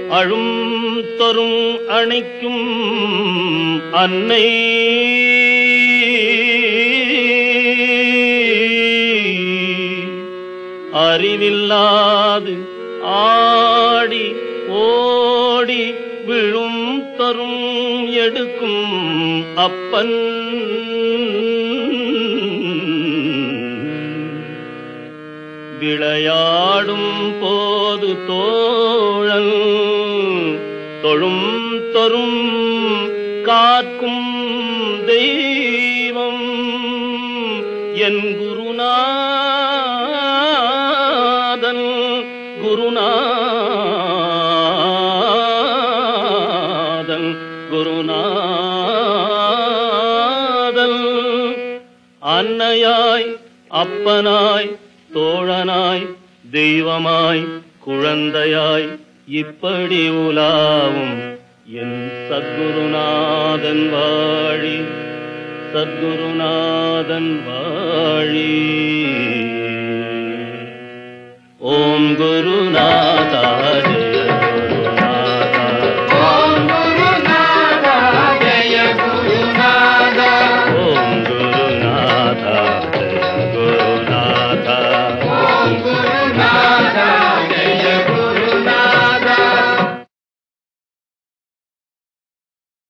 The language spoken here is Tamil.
அழும் தரும் அணைக்கும் அன்னை அறிவில்லாது ஆடி ஓடி விழும் தரும் எடுக்கும் அப்பன் விளையாடும் போது தோழல் தொழும் தொரும் காக்கும் தெய்வம் என் குருநாதன் குருநாதன் குருநாதன் அன்னையாய் அப்பனாய் தோழனாய் தெய்வமாய் குழந்தையாய் இப்படி உலாவும் என் சத்குருநாதன் வாழி சத்குருநாதன் வாழி ஓம் குருநாத